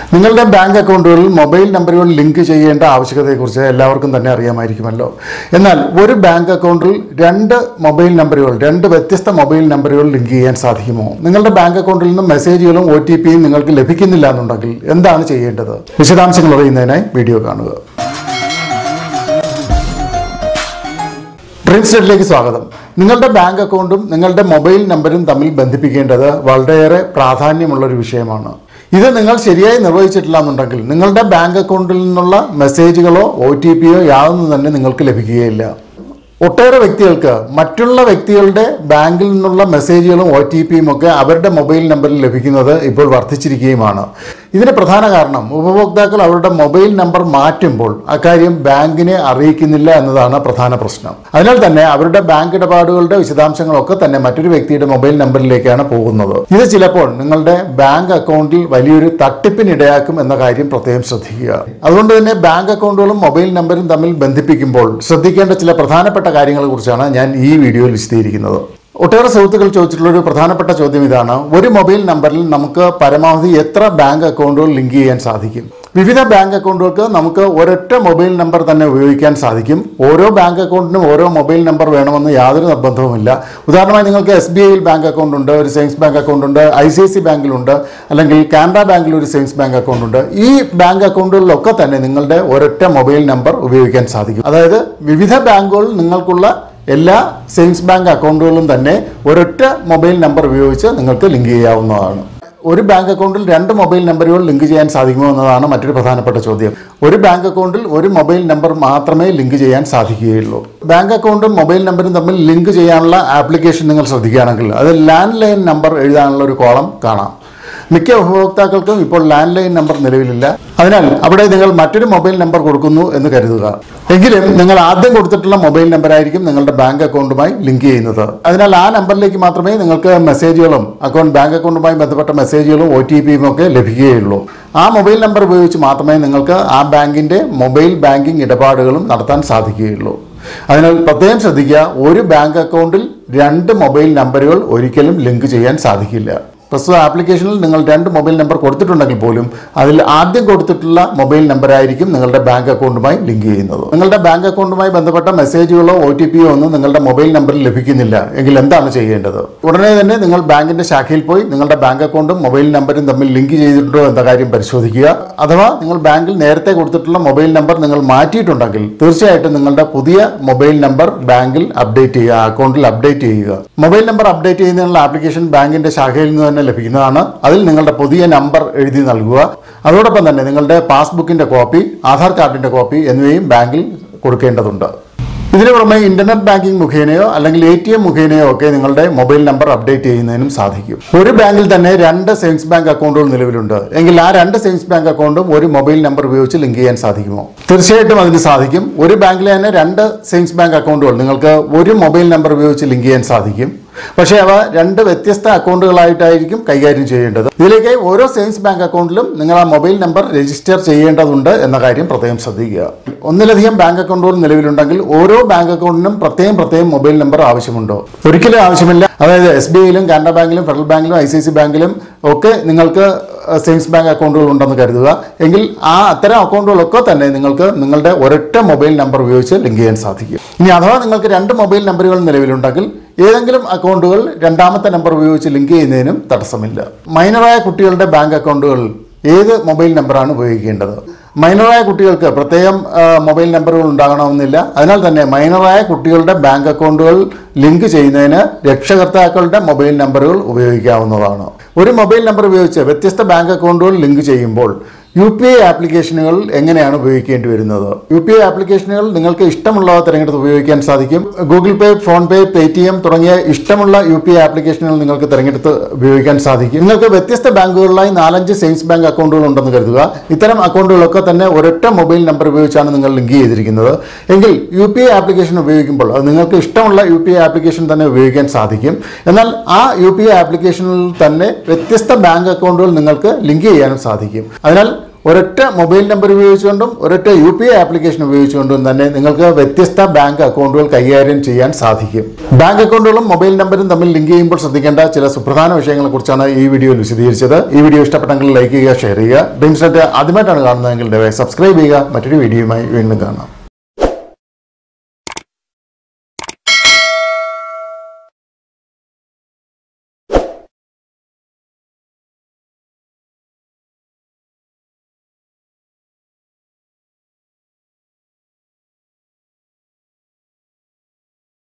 നിങ്ങളുടെ ബാങ്ക് അക്കൗണ്ടുകളിൽ മൊബൈൽ നമ്പറുകൾ ലിങ്ക് ചെയ്യേണ്ട ആവശ്യകതയെക്കുറിച്ച് എല്ലാവർക്കും തന്നെ അറിയാമായിരിക്കുമല്ലോ എന്നാൽ ഒരു ബാങ്ക് അക്കൗണ്ടിൽ രണ്ട് മൊബൈൽ നമ്പറുകൾ രണ്ട് വ്യത്യസ്ത മൊബൈൽ നമ്പറുകൾ ലിങ്ക് ചെയ്യാൻ സാധിക്കുമോ നിങ്ങളുടെ ബാങ്ക് അക്കൗണ്ടിൽ നിന്നും മെസ്സേജുകളും ഒ ടി പിയും നിങ്ങൾക്ക് ലഭിക്കുന്നില്ല എന്നുണ്ടെങ്കിൽ എന്താണ് ചെയ്യേണ്ടത് വിശദാംശങ്ങൾ അറിയുന്നതിനായി വീഡിയോ കാണുക ഡ്രീം സ്റ്റേറ്റിലേക്ക് സ്വാഗതം നിങ്ങളുടെ ബാങ്ക് അക്കൗണ്ടും നിങ്ങളുടെ മൊബൈൽ നമ്പരും തമ്മിൽ ബന്ധിപ്പിക്കേണ്ടത് വളരെയേറെ പ്രാധാന്യമുള്ള ഒരു വിഷയമാണ് ഇത് നിങ്ങൾ ശരിയായി നിർവഹിച്ചിട്ടില്ല എന്നുണ്ടെങ്കിൽ നിങ്ങളുടെ ബാങ്ക് അക്കൗണ്ടിൽ നിന്നുള്ള മെസ്സേജുകളോ ഒ ടി പിയോ യാതൊന്നും തന്നെ നിങ്ങൾക്ക് ലഭിക്കുകയില്ല ഒട്ടേറെ വ്യക്തികൾക്ക് മറ്റുള്ള വ്യക്തികളുടെ ബാങ്കിൽ നിന്നുള്ള മെസ്സേജുകളും ഒ ടി പിയും ഒക്കെ അവരുടെ മൊബൈൽ നമ്പറിൽ ലഭിക്കുന്നത് ഇപ്പോൾ വർദ്ധിച്ചിരിക്കുകയുമാണ് ഇതിന് പ്രധാന കാരണം ഉപഭോക്താക്കൾ അവരുടെ മൊബൈൽ നമ്പർ മാറ്റുമ്പോൾ അക്കാര്യം ബാങ്കിനെ അറിയിക്കുന്നില്ല എന്നതാണ് പ്രധാന പ്രശ്നം അതിനാൽ തന്നെ അവരുടെ ബാങ്ക് ഇടപാടുകളുടെ വിശദാംശങ്ങളൊക്കെ തന്നെ മറ്റൊരു വ്യക്തിയുടെ മൊബൈൽ നമ്പറിലേക്കാണ് പോകുന്നത് ഇത് ചിലപ്പോൾ നിങ്ങളുടെ ബാങ്ക് അക്കൗണ്ടിൽ വലിയൊരു തട്ടിപ്പിനിടയാക്കും എന്ന കാര്യം പ്രത്യേകം ശ്രദ്ധിക്കുക അതുകൊണ്ട് തന്നെ ബാങ്ക് അക്കൗണ്ടുകളും മൊബൈൽ നമ്പറും തമ്മിൽ ബന്ധിപ്പിക്കുമ്പോൾ ശ്രദ്ധിക്കേണ്ട ചില പ്രധാനപ്പെട്ട കാര്യങ്ങളെക്കുറിച്ചാണ് ഞാൻ ഈ വീഡിയോയിൽ വിശദീകരിക്കുന്നത് ഒട്ടേറെ സുഹൃത്തുക്കൾ ചോദിച്ചിട്ടുള്ള ഒരു പ്രധാനപ്പെട്ട ചോദ്യം ഇതാണ് ഒരു മൊബൈൽ നമ്പറിൽ നമുക്ക് പരമാവധി എത്ര ബാങ്ക് അക്കൗണ്ടുകൾ ലിങ്ക് ചെയ്യാൻ സാധിക്കും വിവിധ ബാങ്ക് അക്കൗണ്ടുകൾക്ക് നമുക്ക് ഒരൊറ്റ മൊബൈൽ നമ്പർ തന്നെ ഉപയോഗിക്കാൻ സാധിക്കും ഓരോ ബാങ്ക് അക്കൗണ്ടിനും ഓരോ മൊബൈൽ നമ്പർ വേണമെന്ന് യാതൊരു നിർബന്ധവുമില്ല ഉദാഹരണമായി നിങ്ങൾക്ക് എസ് ബി ഐയിൽ ബാങ്ക് അക്കൗണ്ട് ഉണ്ട് ഒരു സേവിങ്സ് ബാങ്ക് അക്കൗണ്ട് ഉണ്ട് ഐ സി ഐ സി ബാങ്കിലുണ്ട് അല്ലെങ്കിൽ കാനറ ബാങ്കിൽ ഒരു സേവിങ്സ് ബാങ്ക് അക്കൗണ്ട് ഉണ്ട് ഈ ബാങ്ക് അക്കൗണ്ടുകളിലൊക്കെ തന്നെ നിങ്ങളുടെ ഒരൊറ്റ മൊബൈൽ നമ്പർ ഉപയോഗിക്കാൻ സാധിക്കും അതായത് വിവിധ ബാങ്കുകൾ നിങ്ങൾക്കുള്ള എല്ലാ സേവിങ്സ് ബാങ്ക് അക്കൗണ്ടുകളും തന്നെ ഒരൊറ്റ മൊബൈൽ നമ്പർ ഉപയോഗിച്ച് നിങ്ങൾക്ക് ലിങ്ക് ചെയ്യാവുന്നതാണ് ഒരു ബാങ്ക് അക്കൗണ്ടിൽ രണ്ട് മൊബൈൽ നമ്പറുകൾ ലിങ്ക് ചെയ്യാൻ സാധിക്കുമോ എന്നതാണ് മറ്റൊരു പ്രധാനപ്പെട്ട ചോദ്യം ഒരു ബാങ്ക് അക്കൗണ്ടിൽ ഒരു മൊബൈൽ നമ്പർ മാത്രമേ ലിങ്ക് ചെയ്യാൻ സാധിക്കുകയുള്ളൂ ബാങ്ക് അക്കൗണ്ടും മൊബൈൽ നമ്പറും തമ്മിൽ ലിങ്ക് ചെയ്യാനുള്ള ആപ്ലിക്കേഷൻ നിങ്ങൾ ശ്രദ്ധിക്കുകയാണെങ്കിൽ അത് ലാൻഡ് ലൈൻ നമ്പർ എഴുതാനുള്ള ഒരു കോളം കാണാം മിക്ക ഉപഭോക്താക്കൾക്കും ഇപ്പോൾ ലാൻഡ് ലൈൻ നമ്പർ നിലവിലില്ല അതിനാൽ അവിടെ നിങ്ങൾ മറ്റൊരു മൊബൈൽ നമ്പർ കൊടുക്കുന്നു എന്ന് കരുതുക എങ്കിലും നിങ്ങൾ ആദ്യം കൊടുത്തിട്ടുള്ള മൊബൈൽ നമ്പർ ആയിരിക്കും നിങ്ങളുടെ ബാങ്ക് അക്കൗണ്ടുമായി ലിങ്ക് ചെയ്യുന്നത് അതിനാൽ ആ നമ്പറിലേക്ക് മാത്രമേ നിങ്ങൾക്ക് മെസ്സേജുകളും അക്കൗണ്ട് ബാങ്ക് അക്കൗണ്ടുമായി ബന്ധപ്പെട്ട മെസ്സേജുകളും ഒ ടി പിയും ഒക്കെ ലഭിക്കുകയുള്ളൂ ആ മൊബൈൽ നമ്പർ ഉപയോഗിച്ച് മാത്രമേ നിങ്ങൾക്ക് ആ ബാങ്കിന്റെ മൊബൈൽ ബാങ്കിംഗ് ഇടപാടുകളും നടത്താൻ സാധിക്കുകയുള്ളൂ അതിനാൽ പ്രത്യേകം ശ്രദ്ധിക്കുക ഒരു ബാങ്ക് അക്കൗണ്ടിൽ രണ്ട് മൊബൈൽ നമ്പറുകൾ ഒരിക്കലും ലിങ്ക് ചെയ്യാൻ സാധിക്കില്ല പ്രസ്തുത ആപ്ലിക്കേഷനിൽ നിങ്ങൾ രണ്ട് മൊബൈൽ നമ്പർ കൊടുത്തിട്ടുണ്ടെങ്കിൽ പോലും അതിൽ ആദ്യം കൊടുത്തിട്ടുള്ള മൊബൈൽ നമ്പർ ആയിരിക്കും നിങ്ങളുടെ ബാങ്ക് അക്കൗണ്ടുമായി ലിങ്ക് ചെയ്യുന്നത് നിങ്ങളുടെ ബാങ്ക് അക്കൗണ്ടുമായി ബന്ധപ്പെട്ട മെസ്സേജുകളോ ഒ ടി പിയോ ഒന്നും നിങ്ങളുടെ മൊബൈൽ നമ്പറിൽ ലഭിക്കുന്നില്ല എങ്കിൽ എന്താണ് ചെയ്യേണ്ടത് ഉടനെ തന്നെ നിങ്ങൾ ബാങ്കിന്റെ ശാഖയിൽ പോയി നിങ്ങളുടെ ബാങ്ക് അക്കൗണ്ടും മൊബൈൽ നമ്പറും തമ്മിൽ ലിങ്ക് ചെയ്തിട്ടുണ്ടോ എന്ന കാര്യം പരിശോധിക്കുക അഥവാ നിങ്ങൾ ബാങ്കിൽ നേരത്തെ കൊടുത്തിട്ടുള്ള മൊബൈൽ നമ്പർ നിങ്ങൾ മാറ്റിയിട്ടുണ്ടെങ്കിൽ തീർച്ചയായിട്ടും നിങ്ങളുടെ പുതിയ മൊബൈൽ നമ്പർ ബാങ്കിൽ അപ്ഡേറ്റ് ചെയ്യുക അക്കൗണ്ടിൽ അപ്ഡേറ്റ് ചെയ്യുക മൊബൈൽ നമ്പർ അപ്ഡേറ്റ് ചെയ്യുന്നതിനുള്ള ആപ്ലിക്കേഷൻ ബാങ്കിന്റെ ശാഖയിൽ നിന്ന് തന്നെ ലഭിക്കുന്നതാണ് അതിൽ നിങ്ങളുടെ പുതിയ നമ്പർ എഴുതി നൽകുക അതോടൊപ്പം തന്നെ നിങ്ങളുടെ പാസ്ബുക്കിന്റെ കോപ്പി ആധാർ കാർഡിന്റെ കോപ്പി എന്നിവയും ബാങ്കിൽ കൊടുക്കേണ്ടതുണ്ട് ഇതിനു പുറമെ ഇന്റർനെറ്റ് ബാങ്കിംഗ് മുഖേനയോ അല്ലെങ്കിൽ എ ടി എം മുഖേനയോ ഒക്കെ നിങ്ങളുടെ മൊബൈൽ നമ്പർ അപ്ഡേറ്റ് ചെയ്യുന്നതിനും സാധിക്കും ഒരു ബാങ്കിൽ തന്നെ രണ്ട് സേവിങ്സ് ബാങ്ക് അക്കൗണ്ടുകൾ നിലവിലുണ്ട് എങ്കിൽ ആ രണ്ട് സേവിങ്സ് ബാങ്ക് അക്കൗണ്ടും ഒരു മൊബൈൽ നമ്പർ ഉപയോഗിച്ച് ലിങ്ക് ചെയ്യാൻ സാധിക്കുമോ തീർച്ചയായിട്ടും അതിന് സാധിക്കും ഒരു ബാങ്കിലെ തന്നെ രണ്ട് സേവിങ്സ് ബാങ്ക് അക്കൗണ്ടുകൾ നിങ്ങൾക്ക് ഒരു മൊബൈൽ നമ്പർ ഉപയോഗിച്ച് ലിങ്ക് ചെയ്യാൻ സാധിക്കും പക്ഷേ അവ രണ്ട് വ്യത്യസ്ത അക്കൗണ്ടുകളായിട്ടായിരിക്കും കൈകാര്യം ചെയ്യേണ്ടത് ഇതിലേക്ക് ഓരോ സേവിങ്സ് ബാങ്ക് അക്കൗണ്ടിലും നിങ്ങൾ ആ മൊബൈൽ നമ്പർ രജിസ്റ്റർ ചെയ്യേണ്ടതുണ്ട് എന്ന കാര്യം പ്രത്യേകം ശ്രദ്ധിക്കുക ഒന്നിലധികം ബാങ്ക് അക്കൗണ്ടുകൾ നിലവിലുണ്ടെങ്കിൽ ഓരോ ബാങ്ക് അക്കൗണ്ടിനും പ്രത്യേകം പ്രത്യേകം മൊബൈൽ നമ്പർ ആവശ്യമുണ്ടോ ഒരിക്കലും ആവശ്യമില്ല അതായത് എസ് ബി ഐയിലും കാനറ ബാങ്കിലും ഫെഡറൽ ബാങ്കിലും ഐ സി സി ബാങ്കിലും ഒക്കെ നിങ്ങൾക്ക് സേവിങ്സ് ബാങ്ക് അക്കൗണ്ടുകൾ ഉണ്ടെന്ന് കരുതുക എങ്കിൽ ആ അത്തരം അക്കൗണ്ടുകളൊക്കെ തന്നെ നിങ്ങൾക്ക് നിങ്ങളുടെ ഒരൊറ്റ മൊബൈൽ നമ്പർ ഉപയോഗിച്ച് ലിങ്ക് ചെയ്യാൻ സാധിക്കും ഇനി അഥവാ നിങ്ങൾക്ക് രണ്ട് മൊബൈൽ നമ്പറുകൾ നിലവിലുണ്ടെങ്കിൽ ഏതെങ്കിലും അക്കൗണ്ടുകൾ രണ്ടാമത്തെ നമ്പർ ഉപയോഗിച്ച് ലിങ്ക് ചെയ്യുന്നതിനും തടസ്സമില്ല മൈനറായ കുട്ടികളുടെ ബാങ്ക് അക്കൗണ്ടുകൾ ഏത് മൊബൈൽ നമ്പറാണ് ഉപയോഗിക്കേണ്ടത് മൈനറായ കുട്ടികൾക്ക് പ്രത്യേകം ആ, മൊബൈൽ നമ്പറുകൾ ഉണ്ടാകണമെന്നില്ല അതിനാൽ തന്നെ മൈനറായ കുട്ടികളുടെ ബാങ്ക് അക്കൗണ്ടുകൾ ലിങ്ക് ചെയ്യുന്നതിന് രക്ഷകർത്താക്കളുടെ മൊബൈൽ നമ്പറുകൾ ഉപയോഗിക്കാവുന്നതാണ് ഒരു മൊബൈൽ നമ്പർ ഉപയോഗിച്ച് വ്യത്യസ്ത ബാങ്ക് അക്കൗണ്ടുകൾ ലിങ്ക് ചെയ്യുമ്പോൾ യു പി ഐ ആപ്ലിക്കേഷനുകൾ എങ്ങനെയാണ് ഉപയോഗിക്കേണ്ടി വരുന്നത് യു പി ഐ ആപ്ലിക്കേഷനുകൾ നിങ്ങൾക്ക് ഇഷ്ടമുള്ളവ തിരഞ്ഞെടുത്ത് ഉപയോഗിക്കാൻ സാധിക്കും Google Pay PhonePe Paytm തുടങ്ങിയ ഇഷ്ടമുള്ള യു പി ഐ ആപ്ലിക്കേഷനുകൾ നിങ്ങൾക്ക് തിരഞ്ഞെടുത്ത് ഉപയോഗിക്കാൻ സാധിക്കും നിങ്ങൾക്ക് വ്യത്യസ്ത ബാങ്കുകളിലായി നാലഞ്ച് സേവിങ്സ് ബാങ്ക് അക്കൗണ്ടുകൾ ഉണ്ടെന്ന് കരുതുക ഇത്തരം അക്കൗണ്ടുകളൊക്കെ തന്നെ ഒരൊറ്റ മൊബൈൽ നമ്പർ ഉപയോഗിച്ചാണ് നിങ്ങൾ ലിങ്ക് ചെയ്തിരിക്കുന്നത് എങ്കിൽ യു പി ഐ ആപ്ലിക്കേഷൻ ഉപയോഗിക്കുമ്പോൾ അത് നിങ്ങൾക്ക് ഇഷ്ടമുള്ള യു പി ഐ ആപ്ലിക്കേഷൻ തന്നെ ഉപയോഗിക്കാൻ സാധിക്കും എന്നാൽ ആ യു പി ഐ ആപ്ലിക്കേഷനിൽ തന്നെ വ്യത്യസ്ത ബാങ്ക് അക്കൗണ്ടുകൾ നിങ്ങൾക്ക് ലിങ്ക് ചെയ്യാനും സാധിക്കും അതിനാൽ ഒരൊറ്റ മൊബൈൽ നമ്പർ ഉപയോഗിച്ചുകൊണ്ടും ഒരൊറ്റ യു പി ഐ ആപ്ലിക്കേഷൻ ഉപയോഗിച്ചുകൊണ്ടും തന്നെ നിങ്ങൾക്ക് വ്യത്യസ്ത ബാങ്ക് അക്കൗണ്ടുകൾ കൈകാര്യം ചെയ്യാൻ സാധിക്കും ബാങ്ക് അക്കൗണ്ടുകളും മൊബൈൽ നമ്പറും തമ്മിൽ ലിങ്ക് ചെയ്യുമ്പോൾ ശ്രദ്ധിക്കേണ്ട ചില സുപ്രധാന വിഷയങ്ങളെക്കുറിച്ചാണ് ഈ വീഡിയോയിൽ വിശദീകരിച്ചത് ഈ വീഡിയോ ഇഷ്ടപ്പെട്ടെങ്കിൽ ലൈക്ക് ചെയ്യുക ഷെയർ ചെയ്യുക ഡ്രീംസ് നെറ്റ് ആദ്യമായിട്ടാണ് കാണുന്നതെങ്കിൽ ദയവായി സബ്സ്ക്രൈബ് ചെയ്യുക മറ്റൊരു വീഡിയോയുമായി വീണ്ടും കാണാം